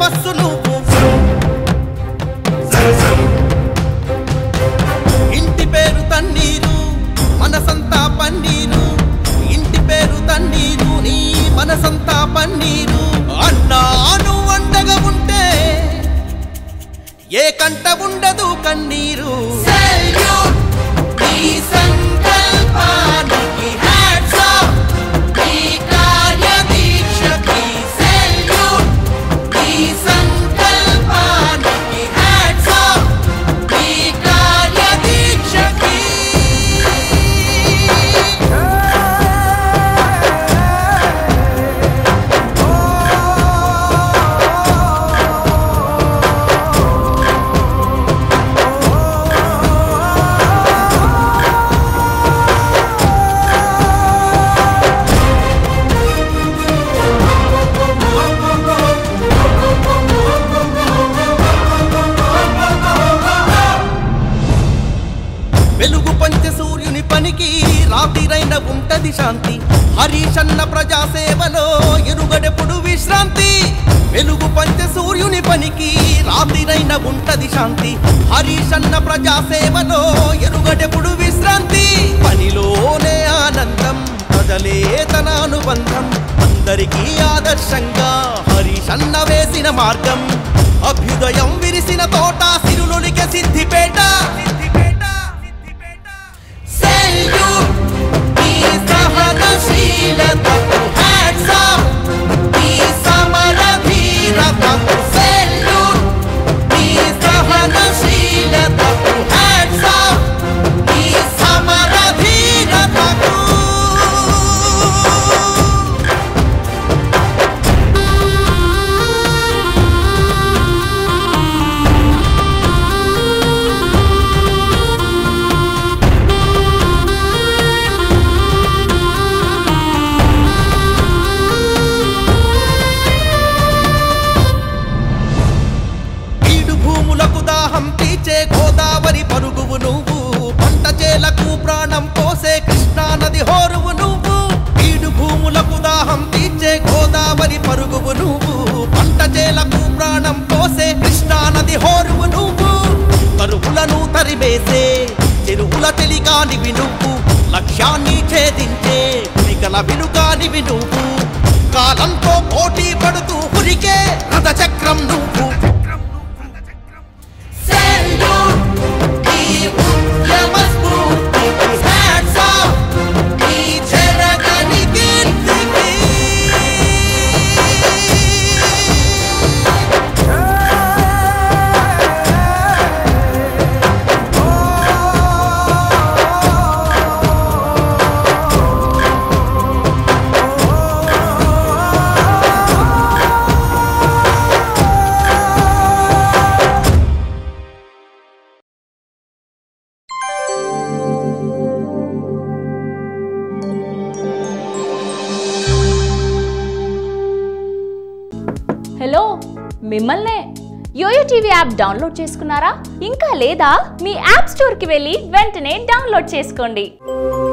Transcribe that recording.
తపస్సు నువ్వు ఇంటి పేరు తన్నీరు మనసంతా పన్నీరు ఇంటి పేరు తన్నీరు నీ మనసంతా పన్నీరు అన్నాను అండగా ఉంటే ఏ కంట ఉండదు కన్నీరు ఈ సంకల్పానికి hats off. ఈ కార్యదీక్షకి salute. ఈ సంకల్పానికి hats off. ఈ కార్యదీక్షకి వెలుగు పంచ సూర్యుని పనికి రాత్రిరైన ఉంటది శాంతి హరీషన్న ప్రజాసేవలో ఎరుగడెప్పుడు విశ్రాంతి వెలుగు పంచ సూర్యుని పనికి రాత్రిరైన ఉంటది శాంతి హరీషన్న ప్రజాసేవలో ఎరుగడెప్పుడు విశ్రాంతి పనిలోనే ఆనందం ప్రజలే తన అనుబంధం అందరికీ ఆదర్శంగా హరీషన్న వేసిన మార్గం అభ్యుదయం విరిసిన తోట సిరులునిక సిద్ధిపేట Salute ఈ సహనశీలతకు hats off. ఈ సమరధీరతకు salute. ఈ సహనశీలతకు hats off. ఈ సమరధీరతకు ఈడు భూములకు దాహం తీర్చే గోదావరి పరుగువు నువ్వు పంట చేలకు ప్రాణం పోసే కృష్ణా నది హోరువు నువ్వు ఈడు భూములకు దాహం తీర్చే గోదావరి పరుగువు నువ్వు పంట చేలకు ప్రాణం పోసే కృష్ణా నది హోరువు నువ్వు తరువులను తరివేసే చెరువుల తెలిగానివి నువ్వు లక్ష్యాన్ని ఛేదించే పులికల వినుగానివి నువ్వు కాలంతో పోటీ పడుతూ పురికే రథచక్రం నువ్వు Salute ఈ ఉద్యమ స్ఫూర్తికి hats off. ఈ చెరగని కీర్తికి. హలో మిమ్మల్నే యోయో టీవీ యాప్ డౌన్లోడ్ చేసుకున్నారా ఇంకా లేదా మీ యాప్ స్టోర్కి వెళ్ళి వెంటనే డౌన్లోడ్ చేసుకోండి